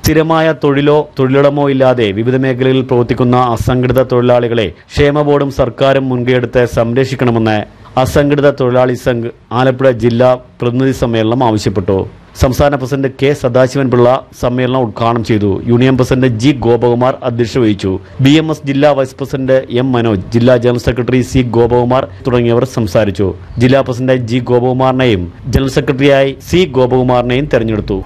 സ്ഥിരമായ തൊഴിലോ തൊഴിലിടമോ ഇല്ലാതെ വിവിധ മേഖലകളിൽ പ്രവർത്തിക്കുന്ന അസംഘടിത തൊഴിലാളികളെ ക്ഷേമ ബോർഡും സർക്കാരും മുൻകൈയെടുത്ത് സംരക്ഷിക്കണമെന്ന് അസംഘടിത തൊഴിലാളി സംഘ് ആലപ്പുഴ ജില്ലാ പ്രതിനിധി സമ്മേളനം ആവശ്യപ്പെട്ടു സംസ്ഥാന പ്രസിഡന്റ് കെ സദാശിവൻ പിള്ള സമ്മേളനം ഉദ്ഘാടനം ചെയ്തു യൂണിയൻ പ്രസിഡന്റ് ജി ഗോപകുമാർ അധ്യക്ഷത വഹിച്ചു ബി എം എസ് ജില്ലാ വൈസ് പ്രസിഡന്റ് എം മനോജ് ജില്ലാ ജനറൽ സെക്രട്ടറി സി ഗോപകുമാർ തുടങ്ങിയവർ സംസാരിച്ചു ജില്ലാ പ്രസിഡന്റ് ജി ഗോപകുമാറിനെയും ജനറൽ സെക്രട്ടറിയായി സി ഗോപകുമാറിനെയും തെരഞ്ഞെടുത്തു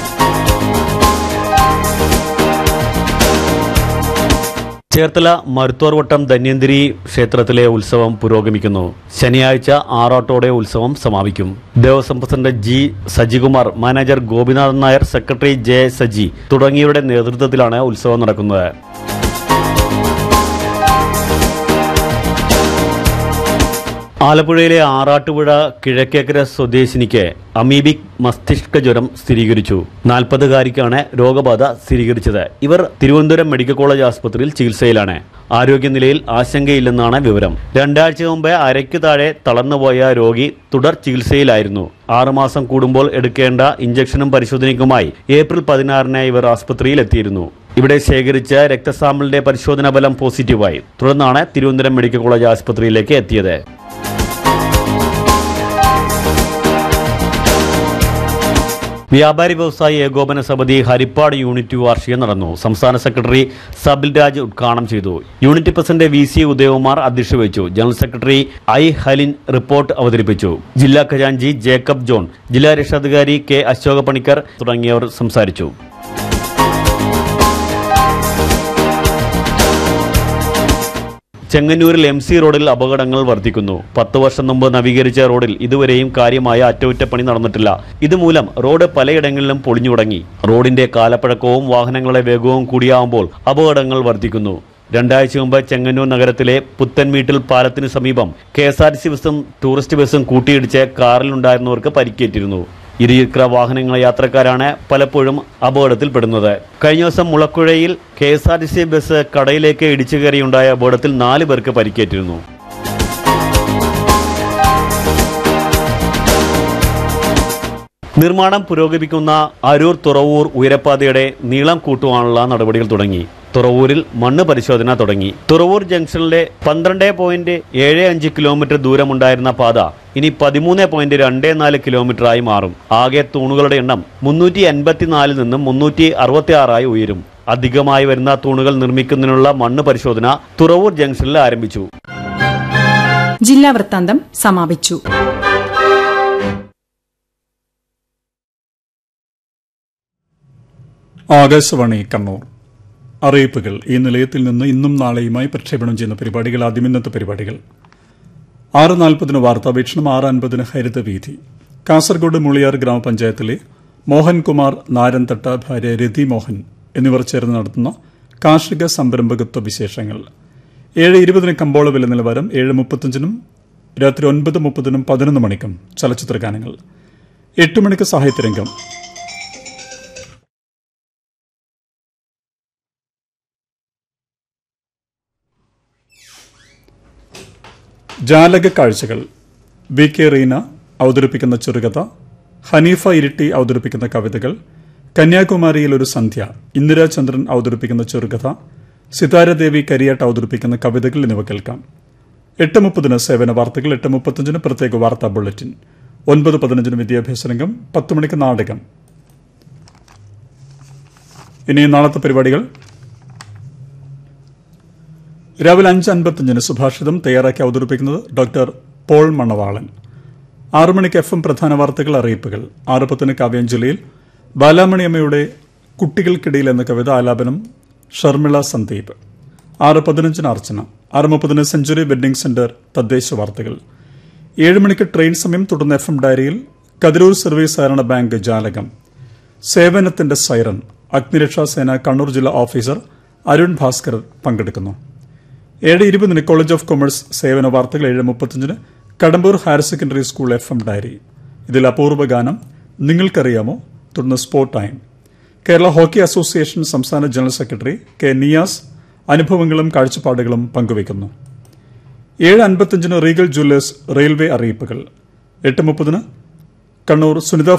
ചേർത്തല മരുത്തോർവട്ടം ധന്യന്തിരി ക്ഷേത്രത്തിലെ ഉത്സവം പുരോഗമിക്കുന്നു ശനിയാഴ്ച ആറാട്ടോടെ ഉത്സവം സമാപിക്കും Devaswom president G Sajikumar manager Gopinathan Nair secretary J Saji തുടങ്ങിയവരുടെ നേതൃത്വത്തിലാണ് ഉത്സവം നടക്കുന്നത് ആലപ്പുഴയിലെ ആറാട്ടുപുഴ കിഴക്കേക്കര സ്വദേശിനിക്ക് അമീബിക് മസ്തിഷ്ക ജ്വരം സ്ഥിരീകരിച്ചു നാൽപ്പതുകാരിക്കാണ് രോഗബാധ സ്ഥിരീകരിച്ചത് ഇവർ തിരുവനന്തപുരം മെഡിക്കൽ കോളേജ് ആസ്പത്രിയിൽ ചികിത്സയിലാണ് ആരോഗ്യനിലയിൽ ആശങ്കയില്ലെന്നാണ് വിവരം രണ്ടാഴ്ച മുമ്പ് അരയ്ക്ക് താഴെ തളർന്നുപോയ രോഗി തുടർ ചികിത്സയിലായിരുന്നു ആറുമാസം കൂടുമ്പോൾ എടുക്കേണ്ട ഇഞ്ചക്ഷനും പരിശോധനയ്ക്കുമായി ഏപ്രിൽ പതിനാറിന് ഇവർ ആസ്പത്രിയിൽ എത്തിയിരുന്നു ഇവിടെ ശേഖരിച്ച രക്തസാമ്പിളിന്റെ പരിശോധനാ ഫലം പോസിറ്റീവായി തുടർന്നാണ് തിരുവനന്തപുരം മെഡിക്കൽ കോളേജ് ആസ്പത്രിയിലേക്ക് എത്തിയത് വ്യാപാരി വ്യവസായി ഏകോപന സമിതി ഹരിപ്പാട് യൂണിറ്റ് വാർഷികം നടന്നു സംസ്ഥാന സെക്രട്ടറി സബിൽ രാജ് ഉദ്ഘാടനം ചെയ്തു unit president V C Udayakumar അധ്യക്ഷത വഹിച്ചു general secretary I Halin report അവതരിപ്പിച്ചു ജില്ലാ ഖജാൻജി ജേക്കബ് ജോൺ ജില്ലാ രക്ഷാധികാരി കെ അശോക പണിക്കർ തുടങ്ങിയവർ സംസാരിച്ചു ചെങ്ങന്നൂരിൽ എം സി റോഡിൽ അപകടങ്ങൾ വർദ്ധിക്കുന്നു പത്ത് വർഷം മുമ്പ് നവീകരിച്ച റോഡിൽ ഇതുവരെയും കാര്യമായ അറ്റകുറ്റപ്പണി നടന്നിട്ടില്ല ഇതുമൂലം റോഡ് പലയിടങ്ങളിലും പൊളിഞ്ഞു തുടങ്ങി റോഡിന്റെ കാലപ്പഴക്കവും വാഹനങ്ങളുടെ വേഗവും കൂടിയാവുമ്പോൾ അപകടങ്ങൾ വർദ്ധിക്കുന്നു രണ്ടാഴ്ച മുമ്പ് ചെങ്ങന്നൂർ നഗരത്തിലെ പുത്തൻവീട്ടിൽ പാലത്തിന് സമീപം K S R T C ബസും ടൂറിസ്റ്റ് ബസും കൂട്ടിയിടിച്ച് കാറിലുണ്ടായിരുന്നവർക്ക് പരിക്കേറ്റിരുന്നു ഇരുചക്ര വാഹനങ്ങൾ യാത്രക്കാരാണ് പലപ്പോഴും അപകടത്തിൽപ്പെടുന്നത് കഴിഞ്ഞ ദിവസം മുളക്കുഴയിൽ K S R T C bus കടയിലേക്ക് ഇടിച്ചു കയറിയുണ്ടായ അപകടത്തിൽ നാല് പേർക്ക് പരിക്കേറ്റിരുന്നു നിർമ്മാണം പുരോഗമിക്കുന്ന അരൂർ തുറവൂർ ഉയരപ്പാതയുടെ നീളം കൂട്ടുവാനുള്ള നടപടികൾ തുടങ്ങി തുറവൂരിൽ മണ്ണ് പരിശോധന തുടങ്ങി തുറവൂർ ജംഗ്ഷനിലെ പന്ത്രണ്ട് പോയിന്റ് ഏഴ് അഞ്ച് കിലോമീറ്റർ ദൂരമുണ്ടായിരുന്ന പാത ഇനി പതിമൂന്ന് പോയിന്റ് രണ്ട് നാല് കിലോമീറ്ററായി മാറും ആകെ തൂണുകളുടെ എണ്ണം മുന്നൂറ്റി എൺപത്തിനാലിൽ നിന്നും മുന്നൂറ്റി അറുപത്തി ആറായി ഉയരും അധികമായി വരുന്ന തൂണുകൾ നിർമ്മിക്കുന്നതിനുള്ള മണ്ണ് പരിശോധന തുറവൂർ ജംഗ്ഷനിൽ ആരംഭിച്ചു ജില്ലാ വൃത്താന്തം സമാപിച്ചു ആകാശവാണി കണ്ണൂർ അറിയിപ്പുകൾ ഈ നിലയത്തിൽ നിന്ന് ഇന്നും നാളെയുമായി പ്രക്ഷേപണം ചെയ്യുന്ന പരിപാടികൾ ആദ്യം ഇന്നത്തെ പരിപാടികൾ ആറ് നാൽപ്പതിന് വാർത്താവീക്ഷണം ആറ് അൻപതിന് ഹരിതവീഥി കാസർഗോഡ് മുളിയാർ ഗ്രാമപഞ്ചായത്തിലെ മോഹൻകുമാർ നാരന്തട്ട ഭാര്യ രതി മോഹൻ എന്നിവർ ചേർന്ന് നടത്തുന്ന കാർഷിക സംരംഭകത്വ വിശേഷങ്ങൾ ഏഴ് ഇരുപതിന് കമ്പോള വില നിലവാരം ഏഴ് മുപ്പത്തഞ്ചിനും രാത്രി ഒൻപത് മുപ്പതിനും പതിനൊന്ന് മണിക്കും ചലച്ചിത്ര ഗാനങ്ങൾ എട്ട് മണിക്ക് സാഹിത്യരംഗം ജാലക കാഴ്ചകൾ വി കെ റീന അവതരിപ്പിക്കുന്ന ചെറുകഥ ഹനീഫ ഇരിട്ടി അവതരിപ്പിക്കുന്ന കവിതകൾ കന്യാകുമാരിയിൽ ഒരു സന്ധ്യ ഇന്ദിരാചന്ദ്രൻ അവതരിപ്പിക്കുന്ന ചെറുകഥ സിതാരദേവി കരിയാട്ട് അവതരിപ്പിക്കുന്ന കവിതകൾ എന്നിവ കേൾക്കാം എട്ട് മുപ്പതിന് സേവന വാർത്തകൾ എട്ട് മുപ്പത്തഞ്ചിന് പ്രത്യേക വാർത്താ ബുള്ളറ്റിൻ ഒൻപത് പതിനഞ്ചിന് വിദ്യാഭ്യാസ രംഗം പത്ത് മണിക്ക് നാടകം ഇനി നാളത്തെ പരിപാടികൾ രാവിലെ അഞ്ച് അൻപത്തിയഞ്ചിന് സുഭാഷിതം തയ്യാറാക്കി അവതരിപ്പിക്കുന്നത് ഡോക്ടർ പോൾ മണവാളൻ ആറു മണിക്ക് എഫ് എം പ്രധാന വാർത്തകൾ അറിയിപ്പുകൾ ആറ് പത്തിന് കാവ്യാഞ്ജലിയിൽ ബാലാമണിയമ്മയുടെ കുട്ടികൾക്കിടയിൽ എന്ന കവിത ആലാപനം ഷർമിള സന്ദീപ് ആറ് പതിനഞ്ചിന് അർച്ചന ആറ് മുപ്പതിന് സെഞ്ചുറി വെഡ്ഡിംഗ് സെന്റർ തദ്ദേശ വാർത്തകൾ ഏഴ് മണിക്ക് ട്രെയിൻ സമയം തുടർന്ന് എഫ് എം ഡയറിയിൽ കതിരൂർ സർവീസ് സഹകരണ ബാങ്ക് ജാലകം സേവനത്തിന്റെ സൈറൻ അഗ്നിരക്ഷാ സേന കണ്ണൂർ ജില്ലാ ഓഫീസർ അരുൺ ഭാസ്കർ പങ്കെടുക്കുന്നു ഏഴ് ഇരുപതിന് കോളേജ് ഓഫ് കൊമേഴ്സ് സേവന വാർത്തകൾ ഏഴ് മുപ്പത്തഞ്ചിന് Kadambur higher secondary school F M diary ഇതിൽ അപൂർവ ഗാനം നിങ്ങൾക്കറിയാമോ തുടർന്ന് sport time Kerala hockey association സംസ്ഥാന ജനറൽ സെക്രട്ടറി കെ നിയാസ് അനുഭവങ്ങളും കാഴ്ചപ്പാടുകളും പങ്കുവയ്ക്കുന്നു ഏഴ് അൻപത്തിയഞ്ചിന് റീഗൽ ജ്വല്ലേഴ്സ് റെയിൽവേ അറിയിപ്പുകൾ എട്ട് മുപ്പതിന് കണ്ണൂർ സുനിത